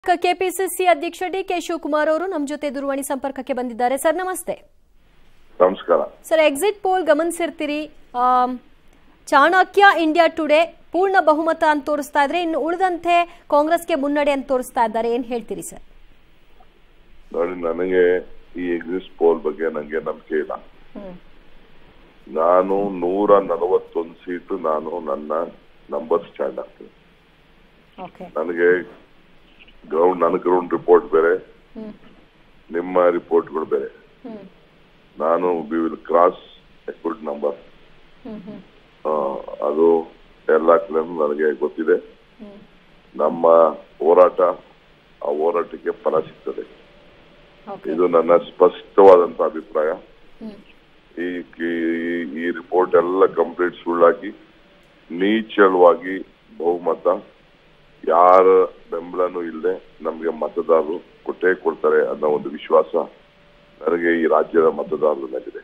KPCC ಅಧ್ಯಕ್ಷ D K Shivakumar ಅವರು ನಮ್ಮ ಜೊತೆ ದೂರವಾಣಿ ಸಂಪರ್ಕಕ್ಕೆ ಬಂದಿದ್ದಾರೆ ಸರ್ ನಮಸ್ತೆ ನಮಸ್ಕಾರ ಸರ್ ಎಕ್ಸಿಟ್ ಪೋಲ್ ಗಮನಿಸಿರ್ತೀರಿ ಆಮ್, ಚಾಣಕ್ಯ ಇಂಡಿಯಾ ಟುಡೇ ಪೂರ್ಣ ಬಹುಮತ ಅಂತ ತೋರಿಸ್ತಾ ಇದ್ರೆ ಇನ್ನು ಉಳಿದಂತೆ ಕಾಂಗ್ರೆಸ್ಗೆ ಮುನ್ನಡೆ ಅಂತ ತೋರಿಸ್ತಾ ಇದ್ದಾರೆ ಏನ್ ಹೇಳ್ತೀರಿ ಸರ್ ನೋಡಿ ನನಗೆ ಈ ಎಕ್ಸಿಸ್ಟ್ ಪೋಲ್ ಬಗ್ಗೆ ನನಗೆ ನಂಬಿಕೆ ಇಲ್ಲ ನಾನು ನೂರ ನಲವತ್ತೊಂದು ಸೀಟು ನಾನು ನನ್ನ ನಂಬರ್ ಸ್ಟ್ಯಾಂಡ್ ಆಗ್ತೀನಿ ಓಕೆ ನನಗೆ ಗ್ರೌಂಡ್ ನನ್ನ ಗ್ರೌಂಡ್ ರಿಪೋರ್ಟ್ ಬೇರೆ ನಿಮ್ಮ ರಿಪೋರ್ಟ್ಗಳು ಬೇರೆ ನಾನು we will cross a good number ಅದು ಎಲ್ಲ ಕಡೆ ನನಗೆ ಗೊತ್ತಿದೆ ನಮ್ಮ ಹೋರಾಟ ಆ ಹೋರಾಟಕ್ಕೆ ಫಲ ಸಿಗ್ತದೆ ಇದು ನನ್ನ ಸ್ಪಷ್ಟವಾದಂತ ಅಭಿಪ್ರಾಯ ಈ ಈ- ಈ ರಿಪೋರ್ಟ್ ಎಲ್ಲ ಕಂಪ್ಲೀಟ್ ಸುಳ್ಳಾಗಿ ನೀಚಳವಾಗಿ ಬಹುಮತ ಯಾರ ಬೆಂಬಲನೂ ಇಲ್ಲದೆ ನಮ್ಗೆ ಮತದಾರರು ಕೊಟ್ಟೇ ಕೊಡ್ತಾರೆ ಅನ್ನೋ ಒಂದು ವಿಶ್ವಾಸ ನನಗೆ ಈ ರಾಜ್ಯದ ಮತದಾರರ ಮೇಲಿದೆ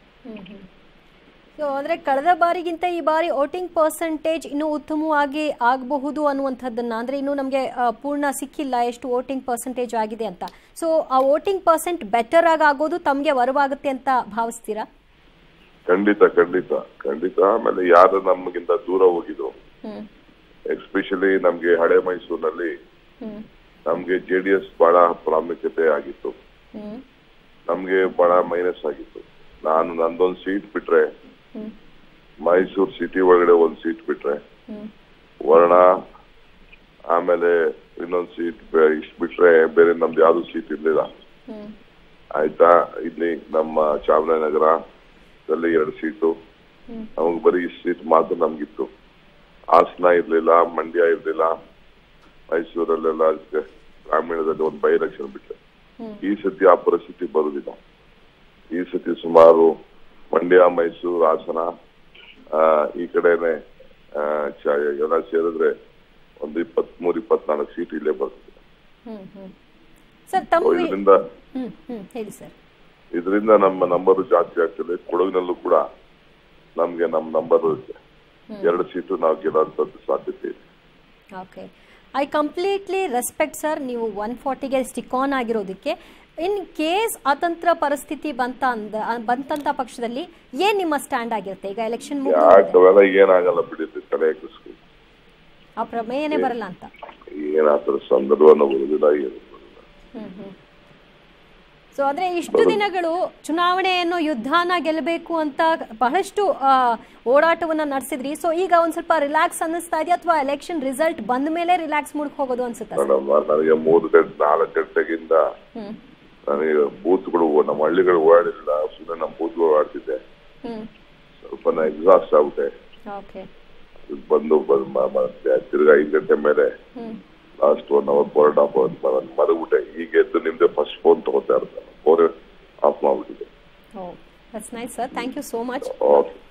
ಸೊ ಅಂದ್ರೆ ಕಳೆದ ಬಾರಿಗಿಂತ ಈ ಬಾರಿ ವೋಟಿಂಗ್ ಪರ್ಸೆಂಟೇಜ್ ಇನ್ನೂ ಉತ್ತಮವಾಗಿ ಆಗಬಹುದು ಅನ್ನುವಂಥದ್ದನ್ನ ಅಂದ್ರೆ ಇನ್ನು ನಮಗೆ ಪೂರ್ಣ ಸಿಕ್ಕಿಲ್ಲ ಎಷ್ಟು ವೋಟಿಂಗ್ ಪರ್ಸೆಂಟೇಜ್ ಆಗಿದೆ ಅಂತ ಸೊ ಆ ವೋಟಿಂಗ್ ಪರ್ಸೆಂಟ್ ಬೆಟರ್ ಆಗಿ ಆಗೋದು ತಮಗೆ ವರವಾಗುತ್ತೆ ಅಂತ ಭಾವಿಸ್ತೀರಾ ಖಂಡಿತ ಖಂಡಿತ ಖಂಡಿತ ಆಮೇಲೆ ಯಾರು ನಮಗಿಂತ ದೂರ ಹೋಗಿದ್ರು ಹ್ಮ್ ಎಸ್ಪೆಷಲಿ ನಮ್ಗೆ ಹಳೆ ಮೈಸೂರಿನಲ್ಲಿ ಹ್ಮ್ ನಮ್ಗೆ ಜೆ ಡಿ ಎಸ್ ಬಹಳ ಪ್ರಾಮುಖ್ಯತೆ ಆಗಿತ್ತು ಹ್ಮ್ ನಮ್ಗೆ ಬಹಳ ಮೈನಸ್ ಆಗಿತ್ತು ನಾನು ನಂದೊಂದು ಸೀಟ್ ಬಿಟ್ರೆ ಹ್ಮ್ ಮೈಸೂರು ಸಿಟಿ ಒಳಗಡೆ ಒಂದು ಸೀಟ್ ಬಿಟ್ರೆ ಹ್ಮ್ ವರ್ಣ ಆಮೇಲೆ ಇನ್ನೊಂದು ಸೀಟ್ ಇಷ್ಟು ಬಿಟ್ರೆ ಬೇರೆ ನಮ್ದು ಯಾವ್ದು ಸೀಟ್ ಇರ್ಲಿಲ್ಲ ಹ್ಮ್ ಆಯ್ತಾ ಇಲ್ಲಿ ನಮ್ಮ ಚಾಮರಾಜನಗರ ದಲ್ಲಿ ಎರಡು ಸೀಟು ಹ್ಮ್. ನಮಗ್ ಬರೀ ಇಷ್ಟು ಸೀಟ್ ಮಾತ್ರ ನಮ್ಗಿತ್ತು ಹಾಸನ ಇರ್ಲಿಲ್ಲ ಮಂಡ್ಯ ಇರ್ಲಿಲ್ಲ ಮೈಸೂರಲ್ಲೆಲ್ಲ ಅಷ್ಟೇ ಗ್ರಾಮೀಣದಲ್ಲಿ ಒಂದು ಬೈ ಎಲೆಕ್ಷನ್ ಬಿಟ್ಟೆ ಹ್ಮ್. ಈ ಸತಿ ಆ ಪರಿಸ್ಥಿತಿ ಬರುದಿಲ್ಲ ಈ ಸತಿ ಸುಮಾರು ಮಂಡ್ಯ ಮೈಸೂರು ಹಾಸನ ಆ, ಈ ಕಡೆನೆ ಆ, ಚ- ಎಲ್ಲ ಸೇರಿದ್ರೆ ಒಂದು ಇಪ್ಪತ್ಮೂರು ಇಪ್ಪತ್ನಾಲ್ಕು ಸೀಟ್ ಇಲ್ಲೇ ಬರ್ತದೆ ಹ್ಮ್ ಹ್ಮ್ ಸರ್ ತಮ್ಮ ವಿ- ಇದರಿಂದ ಹ್ಮ್ ಹ್ಮ್ ಹೇಳಿ ಸರ್ ಇದರಿಂದ ನಮ್ಮ ನಂಬರ್ ಜಾಸ್ತಿ ಆಗ್ತದೆ ಕೊಡಗಿನಲ್ಲೂ ಕೂಡ ನಮ್ಗೆ ನಮ್ಮ ನಂಬರ್ ಎರಡು ಸೀಟು ನಾವು ಗೆಲ್ಲುವಂಥದ್ದು ಸಾಧ್ಯತೆ ಇದೆ okay I completely respect sir ನೀವು ಒನ್ ಫಾರ್ಟಿಗೆ ಸ್ಟಿಕ್ ಆನ್ ಆಗಿರೋದಕ್ಕೆ ಇನ್ ಕೇಸ್ ಅತಂತ್ರ ಪರಿಸ್ಥಿತಿ ಬಂತ ಅಂದ ಬಂತಂತ ಪಕ್ಷದಲ್ಲಿ ಏನ್ ನಿಮ್ಮ ಸ್ಟ್ಯಾಂಡ್ ಆಗಿರುತ್ತೆ ಈಗ ಎಲೆಕ್ಷನ್ ಯಾಕೆ ಅವೆಲ್ಲ ಏನಾಗಲ್ಲ ಬಿಡುತ್ತೆ ತಲೆ ಹಾಕಿಸ್ಕೊ ಆ ಪ್ರಮೇಯನೇ ಬರಲ್ಲ ಅಂತ ಏನಾಗ್ತದೆ ಸಂದರ್ಭನೂ ಬರುದಿಲ್ಲ ಏನು ಬರುದಿಲ್ಲ ಸೊ ಆದ್ರೆ ಇಷ್ಟು ದಿನಗಳು ಚುನಾವಣೆಯನ್ನು ಯುದ್ಧಾನ ಗೆಲ್ಲಬೇಕು ಅಂತ ಬಹಳಷ್ಟು ಆ, ಓಡಾಟವನ್ನ ನಡೆಸಿದ್ರಿ ಸೊ ಈಗ ಒಂದ್ ಸ್ವಲ್ಪ ರಿಲ್ಯಾಕ್ಸ್ ಅನ್ನಿಸ್ತಾ ಇದೆಯಾ ಅಥವಾ ಎಲೆಕ್ಷನ್ ರಿಸಲ್ಟ್ ಬಂದ ಮೇಲೆ ರಿಲ್ಯಾಕ್ಸ್ ಮೂಡ್ಕ್ ಹೋಗೋದು ಅನ್ಸುತ್ತಾ ಸರ್ ಮೇಡಮ್ ನನಗೆ ಮೂರು ಗಂಟೆ ನಾಲ್ಕು ಗಂಟೆಗಿಂತ ಹ್ಮ್ ನನಗೆ ಬೂತ್ಗಳು ನಮ್ಮ ಹಳ್ಳಿಗಳು ಓಡಾಡಿಲ್ಲ ಸುಮ್ಮನೆ ನಮ್ಮ ಬೂತ್ಗಳು ಓಡಾಡ್ತಿದ್ದೆ ಹ್ಮ್ ಸ್ವಲ್ಪ ನಾ ಎಕ್ಸಾಸ್ಟ್ ಆಗ್ಬಿಟ್ಟೆ ಓಕೆ ಬಂದು ಬಂದು ಮ- ಮ- ತಿರ್ಗಾ ಐದು ಗಂಟೆ ಮೇಲೆ hmm last one hour four off ಮರಗ್ಬಿಟ್ಟೆ ಈಗ ಎದ್ದು ನಿಮ್ದೆ ಫಸ್ಟ್ ಫೋನ್ ತಗೋತಾ ಇರ್ತಾನೆ ಫೋನ್ ಆಫ್ ಮಾಡ್ಬಿಟ್ಟಿದೆ oh that's nice sir thank you so much okay